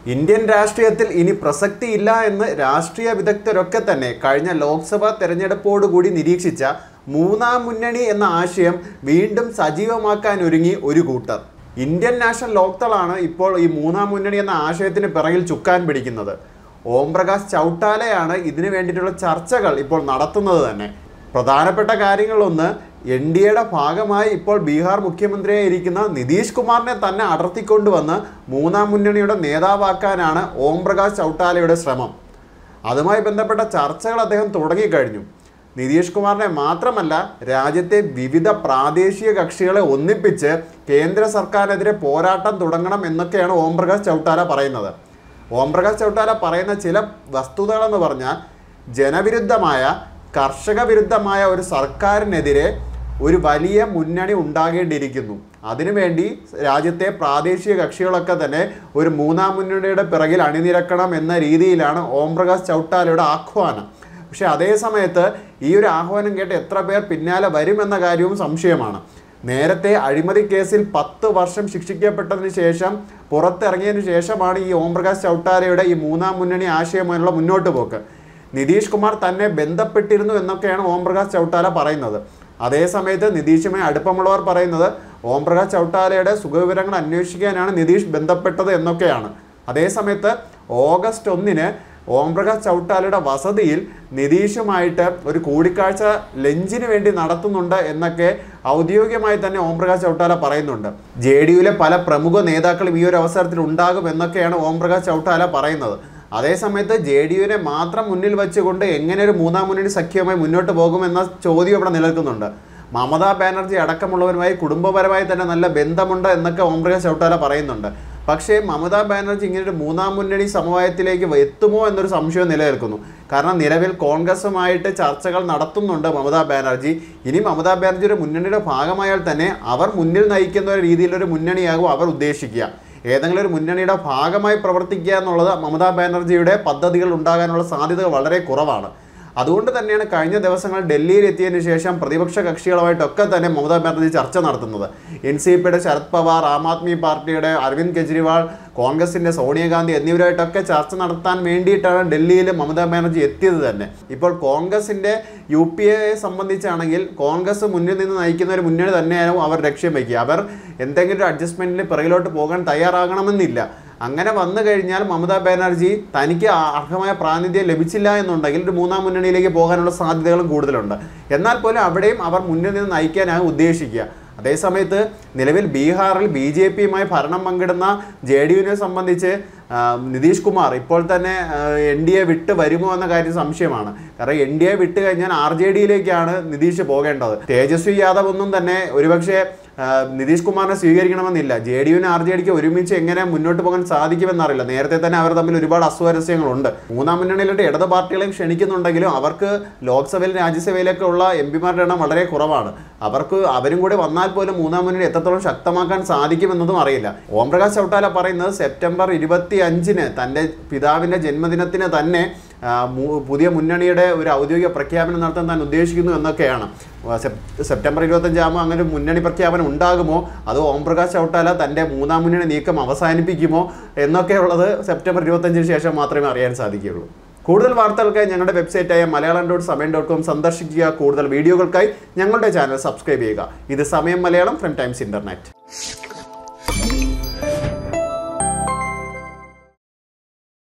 Indian രാഷ്ട്രീയത്തിൽ ഇനി പ്രസക്തിയില്ല എന്ന് രാഷ്ട്രീയ വിദഗ്ധരൊക്കെ തന്നെ കഴിഞ്ഞ ലോക്സഭാ തെരഞ്ഞെടുപ്പോടുകൂടി നിരീക്ഷിച്ച മൂന്നാം മുന്നണി എന്ന ആശയം വീണ്ടും സജീവമാക്കാൻ ഒരുങ്ങി ഒരു കൂട്ടർ ഇന്ത്യൻ നാഷണൽ ലോക്തളാണ് ഇപ്പോൾ ഈ മൂന്നാം മുന്നണി എന്ന ആശയത്തിന് പിറകിൽ ചുക്കാൻ പിടിക്കുന്നത് ഓം പ്രകാശ് ചൗട്ടാലയാണ് ഇതിനു വേണ്ടിയിട്ടുള്ള ചർച്ചകൾ ഇപ്പോൾ നടത്തുന്നത് തന്നെ പ്രധാനപ്പെട്ട കാര്യങ്ങളൊന്ന് എൻ ഡി എയുടെ ഭാഗമായി ഇപ്പോൾ ബീഹാർ മുഖ്യമന്ത്രിയായി ഇരിക്കുന്ന നിതീഷ് കുമാറിനെ തന്നെ അടർത്തിക്കൊണ്ടുവന്ന് മൂന്നാം മുന്നണിയുടെ നേതാവാക്കാനാണ് ഓം പ്രകാശ് ചൗട്ടാലയുടെ ശ്രമം അതുമായി ബന്ധപ്പെട്ട ചർച്ചകൾ അദ്ദേഹം തുടങ്ങിക്കഴിഞ്ഞു നിതീഷ് കുമാറിനെ മാത്രമല്ല രാജ്യത്തെ വിവിധ പ്രാദേശിക കക്ഷികളെ ഒന്നിപ്പിച്ച് കേന്ദ്ര സർക്കാരിനെതിരെ പോരാട്ടം തുടങ്ങണം എന്നൊക്കെയാണ് ഓം പ്രകാശ് ചൗട്ടാല പറയുന്നത് ഓം പ്രകാശ് ചൗട്ടാല പറയുന്ന ചില വസ്തുതകളെന്ന് പറഞ്ഞാൽ ജനവിരുദ്ധമായ കർഷക വിരുദ്ധമായ ഒരു സർക്കാരിനെതിരെ ഒരു വലിയ മുന്നണി ഉണ്ടാകേണ്ടിയിരിക്കുന്നു അതിനുവേണ്ടി രാജ്യത്തെ പ്രാദേശിക കക്ഷികളൊക്കെ തന്നെ ഒരു മൂന്നാം മുന്നണിയുടെ പിറകിൽ അണിനിരക്കണം എന്ന രീതിയിലാണ് ഓം പ്രകാശ് ചൗട്ടാലയുടെ ആഹ്വാനം പക്ഷേ അതേ സമയത്ത് ഈ ഒരു ആഹ്വാനം കേട്ട് എത്ര പേർ പിന്നാലെ വരുമെന്ന കാര്യവും സംശയമാണ് നേരത്തെ അഴിമതി കേസിൽ പത്ത് വർഷം ശിക്ഷിക്കപ്പെട്ടതിന് ശേഷം പുറത്തിറങ്ങിയതിന് ശേഷമാണ് ഈ ഓം പ്രകാശ് ചൗട്ടാലയുടെ ഈ മൂന്നാം മുന്നണി ആശയമായുള്ള മുന്നോട്ട് പോക്ക് നിതീഷ് കുമാർ തന്നെ ബന്ധപ്പെട്ടിരുന്നു എന്നൊക്കെയാണ് ഓം പ്രകാശ് ചൗട്ടാല പറയുന്നത് അതേ സമയത്ത് നിതീഷുമായി അടുപ്പമുള്ളവർ പറയുന്നത് ഓം പ്രകാശ് ചൗട്ടാലയുടെ സുഖവിവരങ്ങൾ അന്വേഷിക്കാനാണ് നിതീഷ് ബന്ധപ്പെട്ടത് എന്നൊക്കെയാണ് അതേ സമയത്ത് ഓഗസ്റ്റ് ഒന്നിന് ഓം പ്രകാശ് ചൗട്ടാലയുടെ വസതിയിൽ നിതീഷുമായിട്ട് ഒരു കൂടിക്കാഴ്ച ലഞ്ചിന് വേണ്ടി നടത്തുന്നുണ്ട് എന്നൊക്കെ ഔദ്യോഗികമായി തന്നെ ഓം പ്രകാശ് ചൗട്ടാല പറയുന്നുണ്ട് ജെ ഡി യുവിലെ പല പ്രമുഖ നേതാക്കളും ഈ ഒരു അവസരത്തിൽ ഉണ്ടാകും എന്നൊക്കെയാണ് ഓം പ്രകാശ് ചൗട്ടാല പറയുന്നത് അതേസമയത്ത് ജെ ഡി യുവിനെ മാത്രം മുന്നിൽ വെച്ചുകൊണ്ട് എങ്ങനെ ഒരു മൂന്നാം മുന്നണി സഖ്യവുമായി മുന്നോട്ട് പോകുമെന്ന ചോദ്യം ഇവിടെ നിലനിൽക്കുന്നുണ്ട് മമതാ ബാനർജി അടക്കമുള്ളവരുമായി കുടുംബപരമായി തന്നെ നല്ല ബന്ധമുണ്ട് എന്നൊക്കെ ഓം പ്രകാശ് ചൗട്ടാല പറയുന്നുണ്ട് പക്ഷേ മമതാ ബാനർജി ഇങ്ങനെ ഒരു മൂന്നാം മുന്നണി സമവായത്തിലേക്ക് എത്തുമോ എന്നൊരു സംശയം നിലനിൽക്കുന്നു കാരണം നിലവിൽ കോൺഗ്രസുമായിട്ട് ചർച്ചകൾ നടത്തുന്നുണ്ട് മമതാ ബാനർജി ഇനി മമതാ ബാനർജി ഒരു മുന്നണിയുടെ ഭാഗമായാൽ തന്നെ അവർ മുന്നിൽ നയിക്കുന്ന ഒരു രീതിയിലൊരു മുന്നണിയാകും അവർ ഉദ്ദേശിക്കുക ഏതെങ്കിലും ഒരു മുന്നണിയുടെ ഭാഗമായി പ്രവർത്തിക്കുക എന്നുള്ളത് മമതാ ബാനർജിയുടെ പദ്ധതികൾ ഉണ്ടാകാനുള്ള സാധ്യതകൾ വളരെ കുറവാണ് അതുകൊണ്ട് തന്നെയാണ് കഴിഞ്ഞ ദിവസങ്ങൾ ഡൽഹിയിൽ എത്തിയതിനു ശേഷം പ്രതിപക്ഷ കക്ഷികളുമായിട്ടൊക്കെ തന്നെ മമതാ ബാനർജി ചർച്ച നടത്തുന്നത് എൻ സി പിയുടെ ശരത് പവാർ ആം ആദ്മി പാർട്ടിയുടെ അരവിന്ദ് കെജ്രിവാൾ കോൺഗ്രസിന്റെ സോണിയാഗാന്ധി എന്നിവരായിട്ടൊക്കെ ചർച്ച നടത്താൻ വേണ്ടിയിട്ടാണ് ഡൽഹിയിൽ മമതാ ബാനർജി എത്തിയത് തന്നെ ഇപ്പോൾ കോൺഗ്രസിന്റെ യു പി എ സംബന്ധിച്ചാണെങ്കിൽ കോൺഗ്രസ് മുന്നിൽ നിന്ന് നയിക്കുന്ന ഒരു മുന്നണി തന്നെയാവും അവർ ലക്ഷ്യം വയ്ക്കുക അവർ എന്തെങ്കിലും ഒരു അഡ്ജസ്റ്റ്മെന്റിൽ പിറകിലോട്ട് പോകാൻ തയ്യാറാകണമെന്നില്ല അങ്ങനെ വന്നു കഴിഞ്ഞാൽ മമതാ ബാനർജി തനിക്ക് ആ- അർഹമായ പ്രാതിനിധ്യം ലഭിച്ചില്ല എന്നുണ്ടെങ്കിൽ ഒരു മൂന്നാം മുന്നണിയിലേക്ക് പോകാനുള്ള സാധ്യതകളും കൂടുതലുണ്ട് എന്നാൽ പോലും അവിടെയും അവർ മുന്നിൽ നിന്ന് നയിക്കാനാണ് ഉദ്ദേശിക്കുക അതേസമയത്ത് നിലവിൽ ബീഹാറിൽ ബി ജെ പിയുമായി ഭരണം പങ്കിടുന്ന ജെ ഡി യുവിനെ സംബന്ധിച്ച് ആ, നിതീഷ് കുമാർ ഇപ്പോൾ തന്നെ എൻ ഡി എ വിട്ട് വരുമോ എന്ന കാര്യം സംശയമാണ് കാരണം എൻ ഡി എ വിട്ട് കഴിഞ്ഞാൽ ആർ ജെ ഡിയിലേക്കാണ് നിതീഷ് പോകേണ്ടത് തേജസ്വി യാദവ് ഒന്നും തന്നെ ഒരുപക്ഷെ ആ, നിതീഷ് കുമാറിനെ സ്വീകരിക്കണമെന്നില്ല ജെ ഡി യുവിന് ആർ ജെ ഡിക്ക് ഒരുമിച്ച് എങ്ങനെ മുന്നോട്ട് പോകാൻ സാധിക്കുമെന്നറിയില്ല നേരത്തെ തന്നെ അവർ തമ്മിൽ ഒരുപാട് അസ്വാരസ്യങ്ങളുണ്ട് മൂന്നാം മുന്നണിയിലോട്ട് ഇടത് പാർട്ടികളെയും ക്ഷണിക്കുന്നുണ്ടെങ്കിലും അവർക്ക് ലോക്സഭയിൽ രാജ്യസഭയിലൊക്കെ ഉള്ള എം പിമാരുടെ എണ്ണം വളരെ കുറവാണ് അവർക്ക് അവരും കൂടി വന്നാൽ പോലും മൂന്നാം മുന്നണി എത്രത്തോളം ശക്തമാക്കാൻ സാധിക്കുമെന്നതും അറിയില്ല ഓം പ്രകാശ് ചൗട്ടാല പറയുന്നത് സെപ്റ്റംബർ ഇരുപത്തി അഞ്ചിന് തൻ്റെ പിതാവിൻ്റെ ജന്മദിനത്തിന് തന്നെ ആ, മു- പുതിയ മുന്നണിയുടെ ഒരു ഔദ്യോഗിക പ്രഖ്യാപനം നടത്താൻ താൻ ഉദ്ദേശിക്കുന്നു എന്നൊക്കെയാണ് ആ, സെപ്- സെപ്റ്റംബർ ഇരുപത്തഞ്ചാകുമ്പോൾ അങ്ങനെ ഒരു മുന്നണി പ്രഖ്യാപനം ഉണ്ടാകുമോ അതോ ഓം പ്രകാശ് ചൗട്ടാല തൻ്റെ മൂന്നാം മുന്നണി നീക്കം അവസാനിപ്പിക്കുമോ എന്നൊക്കെയുള്ളത് സെപ്റ്റംബർ ഇരുപത്തഞ്ചിന് ശേഷം മാത്രമേ അറിയാൻ സാധിക്കുകയുള്ളൂ കൂടുതൽ വാർത്തകൾക്കായി ഞങ്ങളുടെ വെബ്സൈറ്റായ Malayalam dot Samayam dot com സന്ദർശിക്കുക കൂടുതൽ വീഡിയോകൾക്കായി ഞങ്ങളുടെ ചാനൽ സബ്സ്ക്രൈബ് ചെയ്യുക ഇത് സമയം മലയാളം ഫ്രം ടൈംസ് ഇന്റർനെറ്റ്